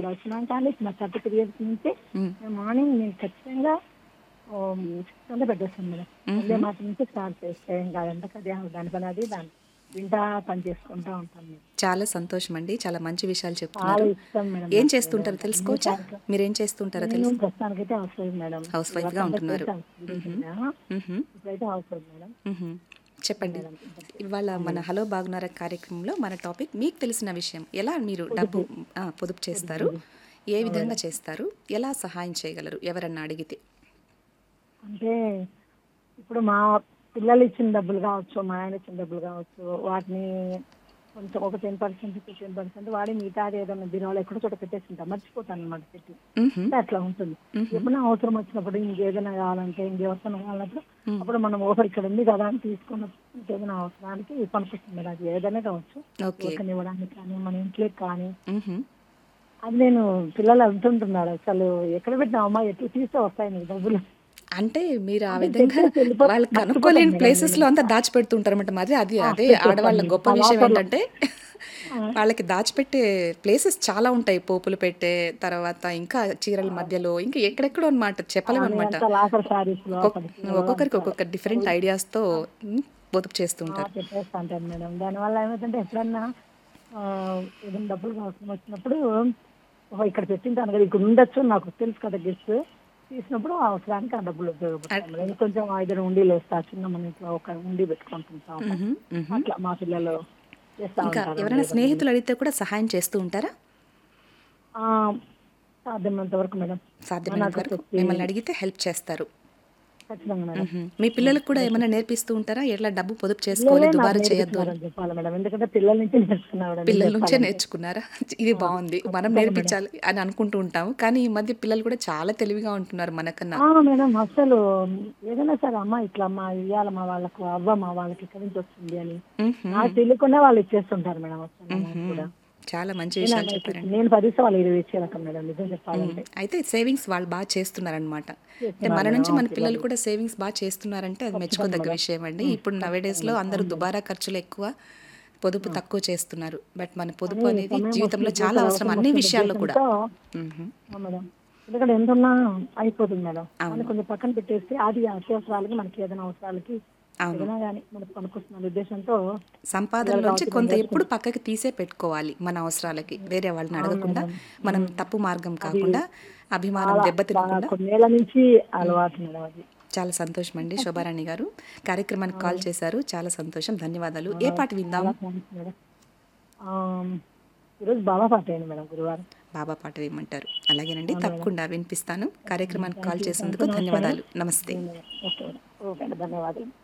ఇక్కడ వచ్చినాక కానీ నా థర్టీ త్రీ ఇయర్స్ నుంచి నేను మార్నింగ్ నేను ఖచ్చితంగా సిక్స్ అంతా పెట్టేస్తాను మేడం అదే మాట నుంచి స్టార్ట్ చేస్తే ఇంకా అదంతా కదే దాని పని అది దాని వింటా పని చేసుకుంటా ఉంటాను నేను చాలా సంతోషం అండి చాలా మంచి విషయాలు చాలా చెప్తున్నారు ఇష్టం మేడం ఏం చేస్తుంటారో తెలుసుకోవచ్చా మీరేం చేస్తుంటారో తెలుసు నేను ప్రస్తుతానికైతే house wife madam house wife గా ఉంటున్నారు మ్హూ. ఇప్పుడైతే హౌస్ వైఫ్ మేడం మ్హూ. చెప్పండి ఇవాళ మన హలో బాగున్నారా కార్యక్రమంలో మన టాపిక్ మీకు తెలిసిన విషయం ఎలా మీరు డబ్బు ఆ, పొదుపు చేస్తారు ఏ విధంగా చేస్తారు ఎలా సహాయం చేయగలరు ఎవరన్నా అడిగితే అంటే ఇప్పుడు మా పిల్లలు ఇచ్చిన డబ్బులు కావచ్చు మా ఆయన ఇచ్చిన డబ్బులు కావచ్చు వాటిని కొంచెం ఒక టెన్ పర్సెంట్ ఫిఫ్టీన్ పర్సెంట్ వాడి మిగతాది ఏదైనా బిరోలు ఎక్కడో చోట పెట్టేసింటా మర్చిపోతాను అనమాట పెట్టి మ్హూ. అంటే అట్లా ఉంటుంది ఎప్పుడైనా అవసరం వచ్చినప్పుడు ఇంకేదైనా కావాలంటే ఇంకెవరికైనా కావాలన్నప్పుడు అప్పుడు మనం ఓహో ఇక్కడ ఉంది కదా అని తీసుకున్నప్పుడు ఇంకేదైనా అవసరానికి పనిపిస్తుంది మేడం అది ఏదైనా కావచ్చు ఓకే ఎవరికైనా ఇవ్వడానికి కానీ మన ఇంట్లోకి కానీ మ్హూ. అది నేను పిల్లలు అంటుంటున్నారు అసలు ఎక్కడ పెట్టినా అమ్మా ఎట్లా తీస్తే వస్తాయి నీకు డబ్బులు అంటే మీరు ఆ విధంగా వాళ్ళు కనుక్కోలేని ప్లేసెస్ లో అంతా దాచిపెడుతుంటారన్నమాట మరి అది అదే ఆడవాళ్ళ గొప్ప విషయం ఏంటంటే వాళ్ళకి దాచిపెట్టే ప్లేసెస్ చాలా ఉంటాయి పోపులు పెట్టే తర్వాత ఇంకా చీరల మధ్యలో ఇంకా ఎక్కడెక్కడో అనమాట చెప్పలేము అనమాట అంతా లాకర్ శారీస్ లో ఒక్కొక్కరికి ఒక్కొక్క డిఫరెంట్ ఐడియాస్తో పొదుపు చేస్తుంటారు చెప్పేస్తా అంటాను మేడం దానివల్ల ఏమైందంటే ఎప్పుడన్నా ఆ, ఏదైనా డబ్బులు అవసరం వచ్చినప్పుడు ఓహో ఇక్కడ పెట్టింటాను కదా ఇక్కడ ఉండొచ్చు నాకు తెలుసు కదా గెస్ట్ తీసినప్పుడు ఆ అవసరానికి ఆ డబ్బులు ఉపయోగపడతాయి మేడం. ఇది కొంచెం ఐదు ఉండీలు వేస్తా చిన్న మన ఇంట్లో ఒక ఉండి పెట్టుకుంటుంటాం మ్హూ, మ్హూ. అట్లా మా పిల్లలు చేస్తా ఇంకా ఉంటారు ఎవరైనా స్నేహితులు అడిగితే కూడా సహాయం చేస్తూ ఉంటారా ఆ, సాధ్యమైనంత వరకు మేడం సాధ్యమైనంత వరకు మిమ్మల్ని అడిగితే హెల్ప్ చేస్తారు ఖచ్చితంగా మేడం మ్హూ. మీ పిల్లలకు కూడా ఏమైనా నేర్పిస్తూ ఉంటారా ఎట్లా డబ్బు పొదుపు చేసుకోవాలి దుబారా చేయొద్దు అని నేర్పిస్తున్నారని చెప్పాలి మేడం ఎందుకంటే పిల్లల నుంచి నేర్చుకున్నాడు పిల్లల నుంచే నేర్చుకున్నారా ఇది బాగుంది మనం నేర్పించాలి అని అనుకుంటూ ఉంటాము కానీ ఈ మధ్య పిల్లలు కూడా చాలా తెలివిగా ఉంటున్నారు మనకన్నా ఆ, మేడం అసలు ఏదైనా సరే అమ్మ ఇట్లా అమ్మ ఇవ్వాలి మా వాళ్ళకు అవ్వ మా వాళ్ళకి ఇక్కడి నుంచి వస్తుంది అని మ్హూ. నాకు తెలియకుండా వాళ్ళు ఇచ్చేస్తుంటారు మేడం అసలు నాకు కూడా చాలా మంచి విషయాలు చెప్పారండి నేను పది ఇస్తే వాళ్ళు ఇరవై ఇచ్చే రకం మేడం నిజం చెప్పాలంటే అయితే సేవింగ్స్ వాళ్ళు బాగా చేస్తున్నారనమాట అంటే మన నుంచి మన పిల్లలు కూడా సేవింగ్స్ బాగా చేస్తున్నారంటే అది మెచ్చుకోదగ్గ విషయం అండి ఇప్పుడు నవేడేస్ లో అందరూ దుబారా ఖర్చులు ఎక్కువ పొదుపు తక్కువ చేస్తున్నారు బట్ మన పొదుపు అనేది జీవితంలో చాలా అవసరం అన్ని విషయాల్లో కూడా సో, మ్హూ. ఆ మేడం ఎందుకంటే ఎంత ఉన్నా అయిపోతుంది మేడం అని కొంచెం పక్కన పెట్టేస్తే అది అత్యవసరాలకి మనకి ఏదైనా అవసరాలకి అవును. ఏదైనా కానీ మనకు పనికొస్తున్న ఉద్దేశంతో సంపాదనలోంచి కొంత ఎప్పుడు పక్కకి తీసే పెట్టుకోవాలి మన అవసరాలకి వేరే వాళ్ళని అడగకుండా మనం తప్పు మార్గం కాకుండా అభిమానం దెబ్బతినకుండా కొన్నేళ్ల నుంచి అలవాటు మేడం అది చాలా సంతోషం అండి శోభారాణి గారు కార్యక్రమానికి కాల్ చేశారు చాలా సంతోషం ధన్యవాదాలు ఏ పాట విందాం థ్యాంక్స్ మేడం ఆమ్, ఈరోజు బాబా పాట అయింది మేడం గురువారం బాబా పాట వేయమంటారు అలాగేనండి తప్పకుండా వినిపిస్తాను కార్యక్రమానికి కాల్ చేసినందుకు ధన్యవాదాలు నమస్తే ఓకే మేడం ఓకే అండి ధన్యవాదాలు